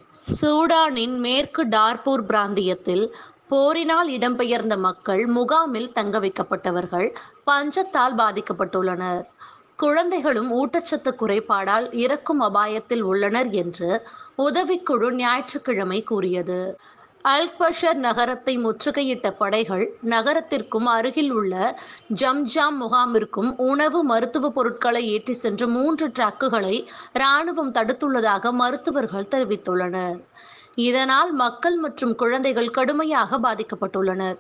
சூடானின் மேற்கு டார்பூர் பிராந்தியத்தில் போரினால் இடம்பெயர்ந்த மக்கள் முகாமில் தங்க வைக்கப்பட்டவர்கள் பஞ்சத்தால் பாதிக்கப்பட்டுள்ளனர் குழந்தைகளும் ஊட்டச்சத்து குறைபாடால் இறக்கும் அபாயத்தில் உள்ளனர் என்று உதவிக்குழு ஞாயிற்றுக்கிழமை கூறியது அல்பஷர் நகரத்தை முற்றுகையிட்ட படைகள் நகரத்திற்கும் அருகில் உள்ள ஜம்ஜாம் முகாமிற்கும் உணவு மருத்துவ பொருட்களை ஏற்றி சென்ற மூன்று டிரக்குகளை இராணுவம் தடுத்துள்ளதாக மருத்துவர்கள் தெரிவித்துள்ளனர் இதனால் மக்கள் மற்றும் குழந்தைகள் கடுமையாக பாதிக்கப்பட்டுள்ளனர்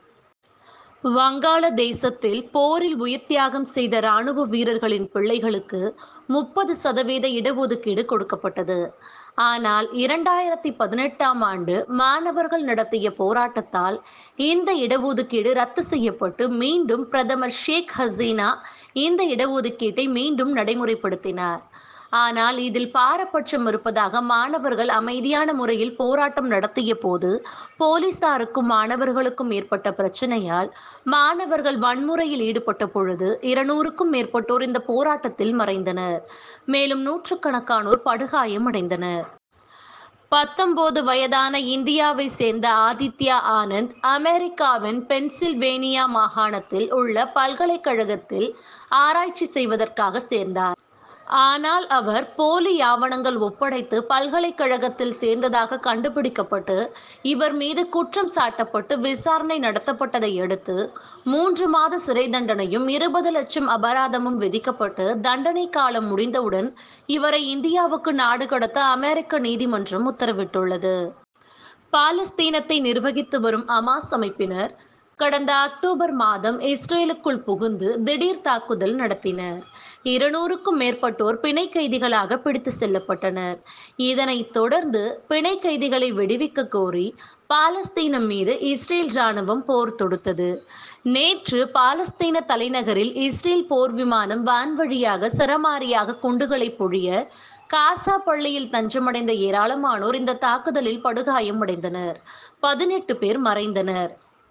வங்காள தேசத்தில் போரில் உயிர் தியாகம் செய்த இராணுவ வீரர்களின் பிள்ளைகளுக்கு முப்பது சதவீத இடஒதுக்கீடு கொடுக்கப்பட்டது ஆனால் இரண்டாயிரத்தி பதினெட்டாம் ஆண்டு மாணவர்கள் நடத்திய போராட்டத்தால் இந்த இடஒதுக்கீடு ரத்து செய்யப்பட்டு மீண்டும் பிரதமர் ஷேக் ஹசீனா இந்த இடஒதுக்கீட்டை மீண்டும் நடைமுறைப்படுத்தினார் ஆனால் இதில் பாரபட்சம் இருப்பதாக மாணவர்கள் அமைதியான முறையில் போராட்டம் நடத்திய போது போலீசாருக்கும் மாணவர்களுக்கும் ஏற்பட்ட பிரச்சனையால் மாணவர்கள் வன்முறையில் ஈடுபட்ட பொழுது இருநூறுக்கும் மேற்பட்டோர் இந்த போராட்டத்தில் மறைந்தனர் மேலும் நூற்றுக்கணக்கானோர் படுகாயம் அடைந்தனர் பத்தொன்பது வயதான இந்தியாவை சேர்ந்த ஆதித்யா ஆனந்த் அமெரிக்காவின் பென்சில்வேனியா மாகாணத்தில் உள்ள பல்கலைக்கழகத்தில் ஆராய்ச்சி செய்வதற்காக சேர்ந்தார் ஆனால் அவர் போலி ஆவணங்கள் ஒப்படைத்து பல்கலைக்கழகத்தில் சேர்ந்ததாக கண்டுபிடிக்கப்பட்டு இவர் மீது குற்றம் சாட்டப்பட்டு விசாரணை நடத்தப்பட்டதை அடுத்து மூன்று மாத சிறை தண்டனையும் இருபது லட்சம் அபராதமும் விதிக்கப்பட்டு தண்டனை காலம் முடிந்தவுடன் இவரை இந்தியாவுக்கு நாடு கடத்த அமெரிக்க நீதிமன்றம் உத்தரவிட்டுள்ளது பாலஸ்தீனத்தை நிர்வகித்து வரும் அமாஸ் அமைப்பினர் கடந்த அக்டோபர் மாதம் இஸ்ரேலுக்குள் புகுந்து திடீர் தாக்குதல் நடத்தினர் இருநூறுக்கும் மேற்பட்டோர் பிணை கைதிகளாக பிடித்து செல்லப்பட்டனர் இதனைத் தொடர்ந்து பிணை கைதிகளை விடுவிக்க கோரி பாலஸ்தீனம் மீது இஸ்ரேல் ராணுவம் போர் தொடுத்தது நேற்று பாலஸ்தீன தலைநகரில் இஸ்ரேல் போர் விமானம் வான்வழியாக சரமாரியாக குண்டுகளை பொழிய காசா பள்ளியில் தஞ்சமடைந்த ஏராளமானோர் இந்த தாக்குதலில் படுகாயம் அடைந்தனர் பதினெட்டு பேர் மறைந்தனர்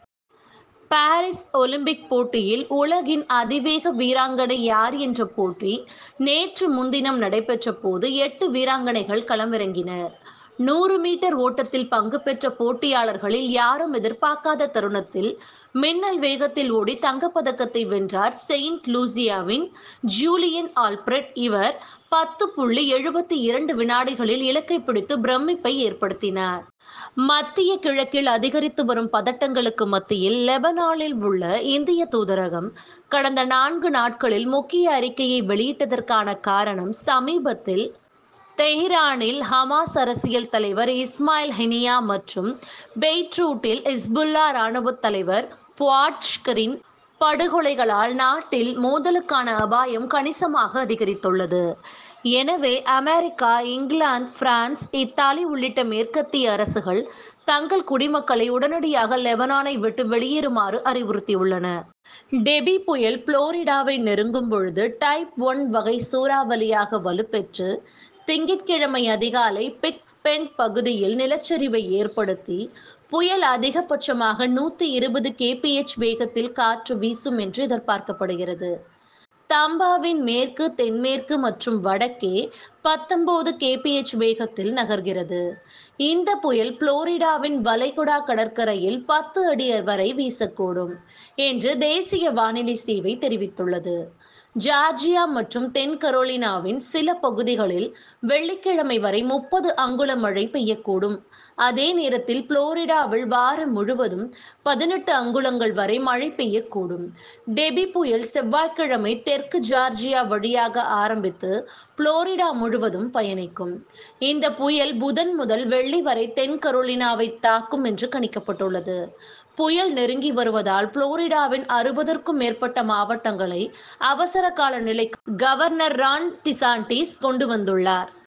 பாரிஸ் ஒலிம்பிக் போட்டியில் உலகின் அதிவேக வீராங்கனை யார் என்ற போட்டி நேற்று முன்தினம் நடைபெற்ற போது எட்டு வீராங்கனைகள் களமிறங்கினர் நூறு மீட்டர் ஓட்டத்தில் பங்கு பெற்ற போட்டியாளர்களில் யாரும் எதிர்பார்க்காத தருணத்தில் மின்னல் வேகத்தில் ஓடி தங்கப்பதக்கத்தை வென்றார் செயின்ட் லூசியாவின் ஜூலியன் ஆல்பிரட் இவர் பத்து புள்ளி எழுபத்தி இரண்டு வினாடிகளில் இலக்கை பிடித்து பிரமிப்பை ஏற்படுத்தினார் மத்திய கிழக்கில் அதிகரித்து வரும் பதட்டங்களுக்கு மத்தியில் லெபனானில் உள்ள இந்திய தூதரகம் கடந்த நான்கு நாட்களில் முக்கிய அறிக்கையை வெளியிட்டதற்கான காரணம் சமீபத்தில் தெஹ்ரானில் ஹமாஸ் அரசியல் தலைவர் இஸ்மாயில் ஹெனியா மற்றும் பெய்ட்ரூட்டில் இஸ்புல்லா இராணுவ தலைவர் புவாட்ஷ்கரின் படுகொலைகளால் நாட்டில் மோதலுக்கான அபாயம் கணிசமாக அதிகரித்துள்ளது எனவே அமெரிக்கா இங்கிலாந்து பிரான்ஸ் இத்தாலி உள்ளிட்ட மேற்கத்திய அரசுகள் தங்கள் குடிமக்களை உடனடியாக லெபனானை விட்டு வெளியேறுமாறு அறிவுறுத்தியுள்ளன டெபி புயல் புளோரிடாவை நெருங்கும் பொழுது டைப் ஒன் வகை சூறாவளியாக வலுப்பெற்று திங்கட்கிழமை அதிகாலை பிக்ஸ்பென்ட் பகுதியில் நிலச்சரிவை ஏற்படுத்தி புயல் அதிகபட்சமாக நூற்றி இருபது கேபிஎச் வேகத்தில் காற்று வீசும் என்று எதிர்பார்க்கப்படுகிறது தாம்பாவின் மேற்கு தென்மேற்கு மற்றும் வடக்கே பத்தொன்பது கேபிஎச் வேகத்தில் நகர்கிறது இந்த புயல் புளோரிடாவின் வளைகுடா கடற்கரையில் பத்து அடி வரை வீசக்கூடும் என்று தேசிய வானிலை சேவை தெரிவித்துள்ளது ஜார்ஜியா மற்றும் தென் கரோலினாவின் சில பகுதிகளில் வெள்ளிக்கிழமை வரை முப்பது அங்குல மழை பெய்யக்கூடும் அதே நேரத்தில் புளோரிடாவில் வாரம் முழுவதும் பதினெட்டு அங்குலங்கள் வரை மழை பெய்யக்கூடும் டெபி புயல் செவ்வாய்க்கிழமை தெற்கு ஜார்ஜியா வழியாக ஆரம்பித்து புளோரிடா முழுவதும் பயணிக்கும் இந்த புயல் புதன் முதல் வெள்ளி வரை தென் கரோலினாவை தாக்கும் என்று கணிக்கப்பட்டுள்ளது புயல் நெருங்கி வருவதால் புளோரிடாவின் அறுபதற்கும் மேற்பட்ட மாவட்டங்களை அவசர கால நிலை கவர்னர் ரான் டிசாண்டிஸ் கொண்டு வந்துள்ளார்